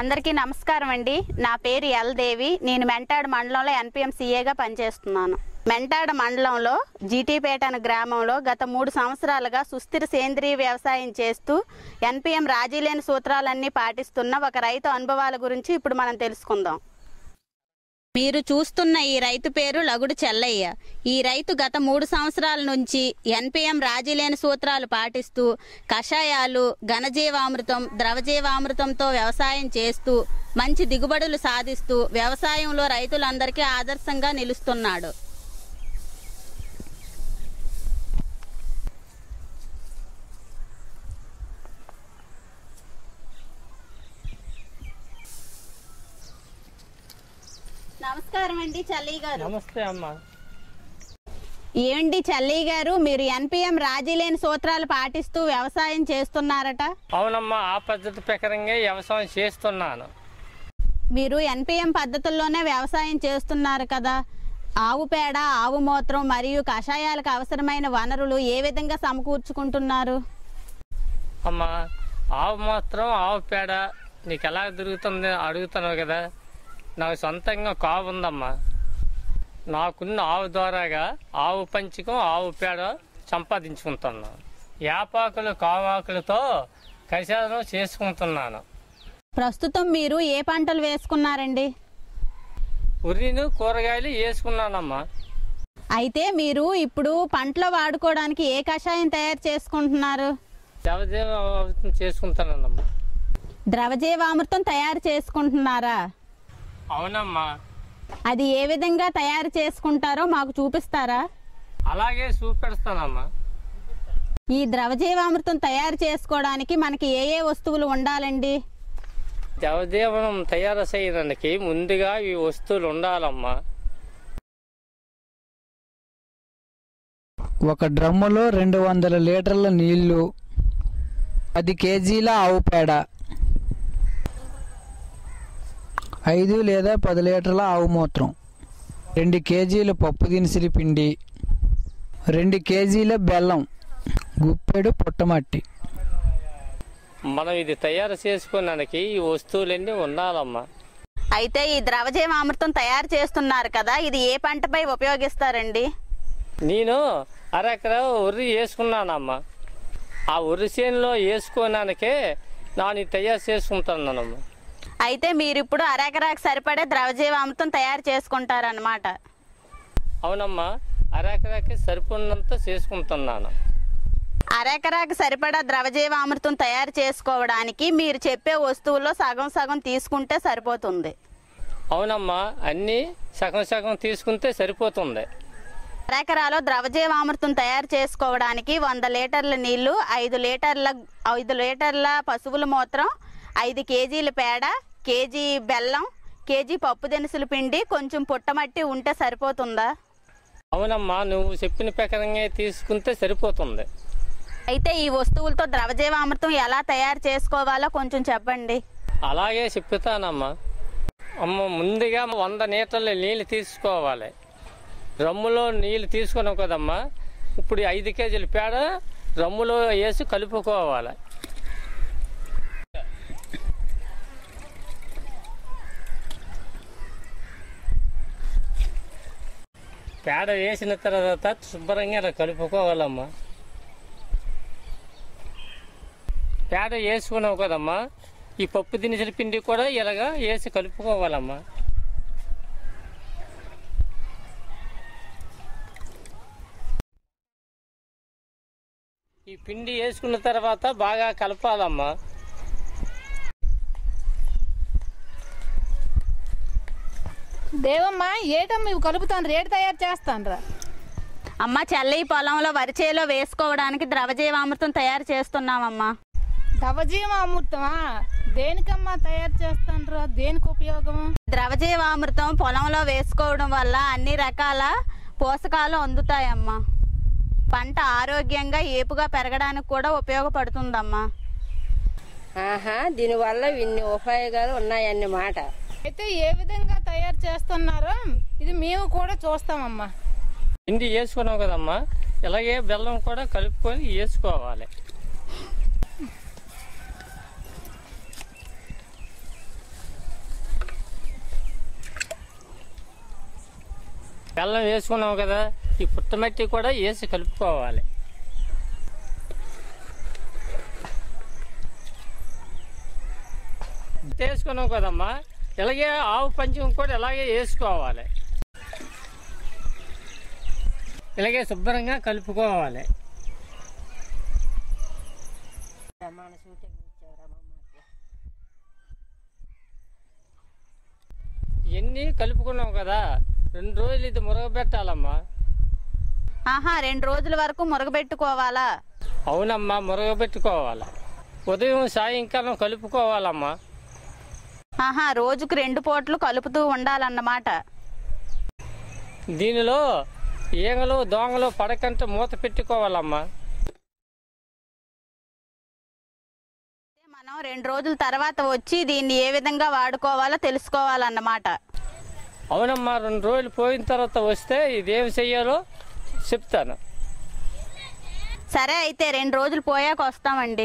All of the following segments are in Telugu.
అందరికీ నమస్కారం అండి నా పేరు ఎల్ దేవి నేను మెంటాడ మండలంలో ఎన్పిఎం సీఏగా పనిచేస్తున్నాను మెంటాడ మండలంలో జీటీపేట అనే గ్రామంలో గత మూడు సంవత్సరాలుగా సుస్థిర సేంద్రీయ వ్యవసాయం చేస్తూ ఎన్పిఎం రాజీ లేని సూత్రాలన్నీ పాటిస్తున్న ఒక రైతు అనుభవాల గురించి ఇప్పుడు మనం తెలుసుకుందాం మీరు చూస్తున్న ఈ రైతు పేరు లగుడు చెల్లయ్య ఈ రైతు గత మూడు సంవత్సరాల నుంచి ఎన్పిఎం రాజీలేని సూత్రాలు పాటిస్తూ కషాయాలు ఘనజీవామృతం ద్రవజీవామృతంతో వ్యవసాయం చేస్తూ మంచి దిగుబడులు సాధిస్తూ వ్యవసాయంలో రైతులందరికీ ఆదర్శంగా నిలుస్తున్నాడు నమస్కారం అండి చల్లయ్య గారు నమస్తే అమ్మ ఏంటి చల్లయ్య గారు మీరు ఎన్పిఎం రాజీలేని సూత్రాలు పాటిస్తూ వ్యవసాయం చేస్తున్నారట అవునమ్మా ఆ పద్ధతి ప్రకారంగా వ్యవసాయం చేస్తున్నాను మీరు ఎన్పిఎం పద్ధతుల్లోనే వ్యవసాయం చేస్తున్నారు కదా ఆవు పేడ ఆవు మూత్రం మరియు కషాయాలకు అవసరమైన వనరులు ఏ విధంగా సమకూర్చుకుంటున్నారు అమ్మా ఆవు మాత్రం ఆవు పేడ నీకు ఎలా దొరుకుతుంది అడుగుతున్నావు కదా నాకు సొంతంగా కావు ఉందమ్మా నాకున్న ఆవు ద్వారాగా ఆవు పంచకం ఆవు పేడ సంపాదించుకుంటున్నాను యాపాకులు కావాకులతో కషాయం చేసుకుంటున్నాను ప్రస్తుతం మీరు ఏ పంటలు వేసుకున్నారండి ఉర్రిను కూరగాయలు వేసుకున్నానమ్మా అయితే మీరు ఇప్పుడు పంటలో వాడుకోవడానికి ఏ కషాయం తయారు చేసుకుంటున్నారు దేవదేవ చేసుకుంటానమ్మా ద్రవజీవామృతం తయారు చేసుకుంటున్నారా అవునమ్మా అది ఏ విధంగా తయారు చేసుకుంటారో మాకు చూపిస్తారా అలాగే చూపెడతానమ్మా ఈ ద్రవజీవామృతం తయారు చేసుకోవడానికి మనకి ఏ ఏ వస్తువులు ఉండాలండి దేవదేవనం తయారు చేయడానికి ముందుగా ఈ వస్తువులు ఉండాలమ్మా ఒక డ్రమ్ములో రెండు వందల లీటర్ల నీళ్లు పది కేజీల ఆవు పేడ ఐదు లేదా పది లీటర్ల ఆవు మూత్రం రెండు కేజీల పప్పు దినుసుల పిండి రెండు కేజీల బెల్లం గుప్పెడు పుట్టమట్టి మనం ఇది తయారు చేసుకోవడానికి ఈ వస్తువులన్నీ ఉండాలమ్మా అయితే ఈ ద్రవజీవామృతం తయారు చేస్తున్నారు కదా ఇది ఏ పంటపై ఉపయోగిస్తారండి నేను అరెకర ఉర్రి వేసుకున్నానమ్మా ఆ ఉర్రి చేనులో వేసుకోవడానికే నేను ఇది తయారు చేసుకుంటున్నానమ్మా అయితే మీరు ఇప్పుడు అరెకరాకు సరిపడే ద్రవజీవామృతం తయారు చేసుకుంటారనమాట అవునమ్మా అరెకరకి సరిపడినంత చేసుకుంటున్నాను అరెకరాకు సరిపడా ద్రవజీవామృతం తయారు చేసుకోవడానికి మీరు చెప్పే వస్తువుల్లో సగం సగం తీసుకుంటే సరిపోతుంది అవునమ్మా అన్నీ సగం సగం తీసుకుంటే సరిపోతుంది అరెకరాలో ద్రవజీవామృతం తయారు చేసుకోవడానికి వంద లీటర్ల నీళ్లు ఐదు లీటర్ల ఐదు లీటర్ల పశువుల మూత్రం ఐదు కేజీల పేడ కేజీ బెల్లం కేజీ పప్పు దినుసుల పిండి కొంచెం పుట్టమట్టి ఉంటే సరిపోతుందా అవునమ్మా నువ్వు చెప్పిన ప్రకారంగా తీసుకుంటే సరిపోతుంది అయితే ఈ వస్తువులతో ద్రవజీవామృతం ఎలా తయారు చేసుకోవాలో కొంచెం చెప్పండి అలాగే చెప్తానమ్మా అమ్మ ముందుగా వంద లీటర్ల నీళ్ళు తీసుకోవాలి రమ్ములో నీళ్ళు తీసుకున్నాం కదమ్మా ఇప్పుడు ఐదు కేజీల పేడ రమ్ములో వేసి కలుపుకోవాలి పేడ వేసిన తర్వాత శుభ్రంగా ఇలా కలుపుకోవాలమ్మా పేడ వేసుకున్నావు కదమ్మా ఈ పప్పు దినుసుల పిండి కూడా ఇలాగా వేసి కలుపుకోవాలమ్మా ఈ పిండి వేసుకున్న తర్వాత బాగా కలపాలమ్మా దేవమ్మ ఏటమ్మ ఇవి కలుపుతాను రేటు తయారు చేస్తాను అమ్మ చల్లి పొలంలో వరిచేలో వేసుకోవడానికి ద్రవజీవామృతం తయారు చేస్తున్నామమ్మా దవజీవ అమృతమా దేనికమ్మా తయారు చేస్తాను దేనికి ఉపయోగము ద్రవజీవామృతం పొలంలో వేసుకోవడం వల్ల అన్ని రకాల పోషకాలు అందుతాయమ్మా పంట ఆరోగ్యంగా ఏపుగా పెరగడానికి కూడా ఉపయోగపడుతుందమ్మా ఆహా దీనివల్ల ఇన్ని ఉపయోగాలు ఉన్నాయన్నమాట అయితే ఏ విధంగా తయారు చేస్తున్నారో ఇది మేము కూడా చూస్తామమ్మా పిండి వేసుకున్నావు కదమ్మా ఇలాగే బెల్లం కూడా కలుపుకొని వేసుకోవాలి బెల్లం వేసుకున్నాం కదా ఈ పుట్టమట్టి కూడా వేసి కలుపుకోవాలి వేసుకున్నాం కదమ్మా ఇలాగే ఆవు పంచం కూడా ఇలాగే వేసుకోవాలి ఇలాగే శుభ్రంగా కలుపుకోవాలి ఇవన్నీ కలుపుకున్నాం కదా రెండు రోజులు ఇది మురగబెట్టాలమ్మా ఆహా రెండు రోజుల వరకు మురగబెట్టుకోవాలా అవునమ్మా మురగబెట్టుకోవాలి ఉదయం సాయంకాలం కలుపుకోవాలమ్మా ఆహా రోజుకు రెండు పూటలు కలుపుతూ ఉండాలన్నమాట దీనిలో ఈగలు దోమలు పడకంటే మూత పెట్టుకోవాలమ్మా మనం రెండు రోజుల తర్వాత వచ్చి దీన్ని ఏ విధంగా వాడుకోవాలో తెలుసుకోవాలన్నమాట అవునమ్మా రెండు రోజులు పోయిన తర్వాత వస్తే ఇదేమి చెయ్యాలో చెప్తాను సరే అయితే రెండు రోజులు పోయాక వస్తామండి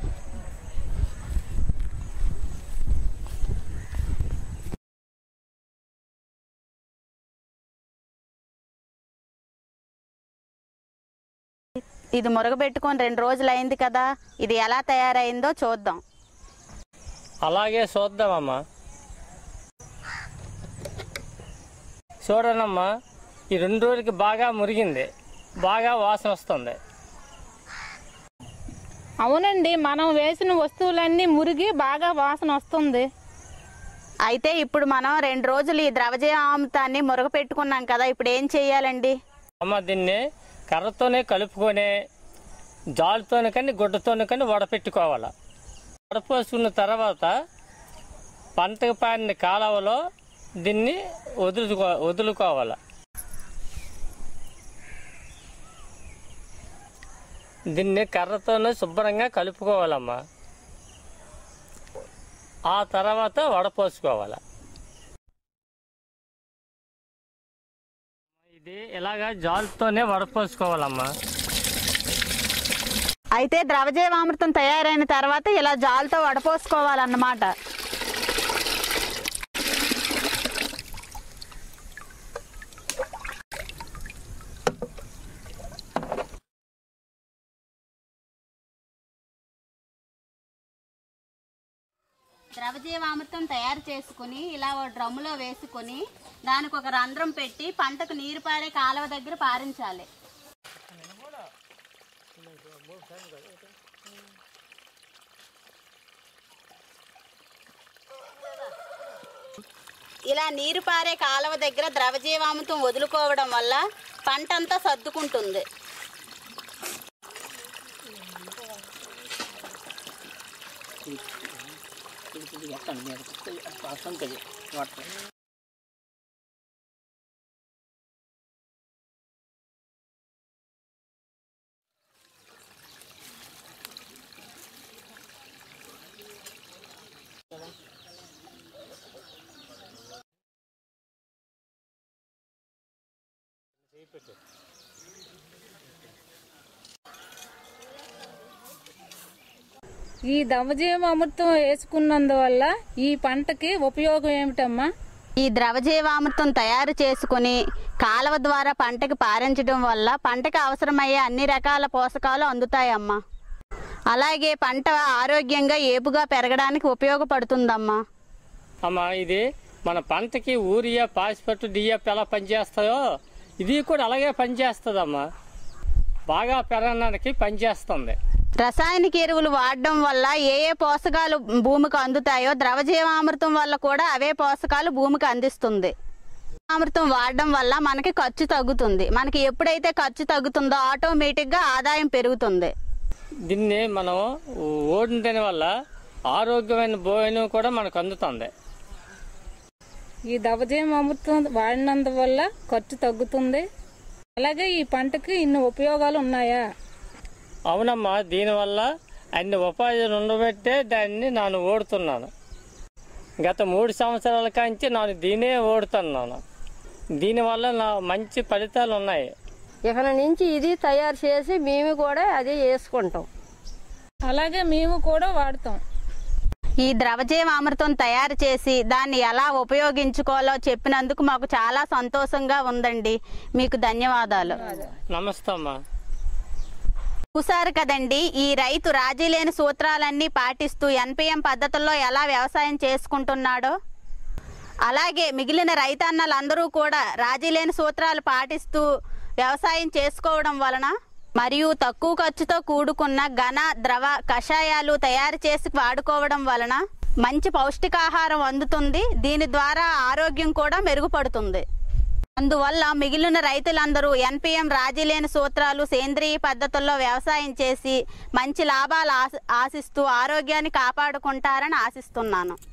ఇది మురగబెట్టుకొని రెండు రోజులు అయింది కదా ఇది ఎలా తయారైందో చూద్దాం అలాగే చూద్దామమ్మా చూడనమ్మా ఈ రెండు రోజులకి బాగా మురిగింది బాగా వాసన వస్తుంది అవునండి మనం వేసిన వస్తువులన్నీ మురిగి బాగా వాసన వస్తుంది అయితే ఇప్పుడు మనం రెండు రోజులు ఈ ద్రవజీవామృతాన్ని మురగపెట్టుకున్నాం కదా ఇప్పుడు ఏం చేయాలండి అమ్మ దీన్ని కర్రతోనే కలుపుకొని జాలుతోనే కానీ గుడ్డతోనే కానీ వడపెట్టుకోవాలి వడపోసుకున్న తర్వాత పంటకు పారిన కాలువలో దీన్ని వదులుకో వదులుకోవాలి దీన్ని కర్రతోనే శుభ్రంగా కలుపుకోవాలమ్మా ఆ తర్వాత వడపోసుకోవాలి ఇది ఇలాగా జాలుతోనే వడపోసుకోవాలమ్మా అయితే ద్రవజీవామృతం తయారైన తర్వాత ఇలా జాలతో వడపోసుకోవాలన్నమాట ద్రవజీవామృతం తయారు చేసుకుని ఇలా ఓ డ్రమ్ములో వేసుకొని దానికి ఒక రంధ్రం పెట్టి పంటకు నీరు పారే కాలువ దగ్గర పారించాలి ఇలా నీరు పారే కాలువ దగ్గర ద్రవజీవామృతం వదులుకోవడం వల్ల పంట అంతా సర్దుకుంటుంది ఈ దమజీవ అమృతం వేసుకున్నందువల్ల ఈ పంటకి ఉపయోగం ఏమిటమ్మా ఈ ద్రవజీవామృతం తయారు చేసుకుని కాలువ ద్వారా పంటకి పారించడం వల్ల పంటకి అవసరమయ్యే అన్ని రకాల పోషకాలు అందుతాయమ్మా అలాగే పంట ఆరోగ్యంగా ఏపుగా పెరగడానికి ఉపయోగపడుతుందమ్మా అమ్మా ఇది మన పంటకి ఊరియా పాసిపట్టు డిఎఫ్ ఎలా పనిచేస్తాయో ఇది కూడా అలాగే పనిచేస్తుందమ్మా బాగా పెరగడానికి పనిచేస్తుంది రసాయనిక ఎరువులు వాడడం వల్ల ఏ ఏ పోషకాలు భూమికి అందుతాయో ద్రవజీవామృతం వల్ల కూడా అవే పోషకాలు భూమికి అందిస్తుంది అమృతం వాడడం వల్ల మనకి ఖర్చు తగ్గుతుంది మనకి ఎప్పుడైతే ఖర్చు తగ్గుతుందో ఆటోమేటిక్గా ఆదాయం పెరుగుతుంది దీన్ని మనం ఓడిన దాని వల్ల ఆరోగ్యమైన భోజనం కూడా మనకు అందుతుంది ఈ దవజీవ అమృతం వాడినందువల్ల ఖర్చు తగ్గుతుంది అలాగే ఈ పంటకి ఇన్ని ఉపయోగాలు ఉన్నాయా అవునమ్మా దీనివల్ల అన్ని ఉపాధులు ఉండబట్టే దాన్ని నేను ఓడుతున్నాను గత మూడు సంవత్సరాల కాంచి నేను దీనే ఓడుతున్నాను దీనివల్ల నా మంచి ఫలితాలు ఉన్నాయి ఇక నుంచి ఇది తయారు చేసి మేము కూడా అది వేసుకుంటాం అలాగే మేము కూడా వాడతాం ఈ ద్రవజీవ అమృతం తయారు చేసి దాన్ని ఎలా ఉపయోగించుకోవాలో చెప్పినందుకు మాకు చాలా సంతోషంగా ఉందండి మీకు ధన్యవాదాలు నమస్తే అమ్మా చూసారు కదండి ఈ రైతు రాజీ లేని సూత్రాలన్నీ పాటిస్తూ ఎన్పిఎం పద్ధతుల్లో ఎలా వ్యవసాయం చేసుకుంటున్నాడో అలాగే మిగిలిన రైతన్నలందరూ కూడా రాజీ లేని సూత్రాలు పాటిస్తూ వ్యవసాయం చేసుకోవడం వలన మరియు తక్కువ ఖర్చుతో కూడుకున్న ఘన ద్రవ కషాయాలు తయారు చేసి వాడుకోవడం వలన మంచి పౌష్టికాహారం అందుతుంది దీని ద్వారా ఆరోగ్యం కూడా మెరుగుపడుతుంది అందువల్ల మిగిలిన రైతులందరూ ఎన్పిఎం రాజీ లేని సూత్రాలు సేంద్రియ పద్ధతుల్లో వ్యవసాయం చేసి మంచి లాభాలు ఆశ- ఆశిస్తూ ఆరోగ్యాన్ని కాపాడుకుంటారని ఆశిస్తున్నాను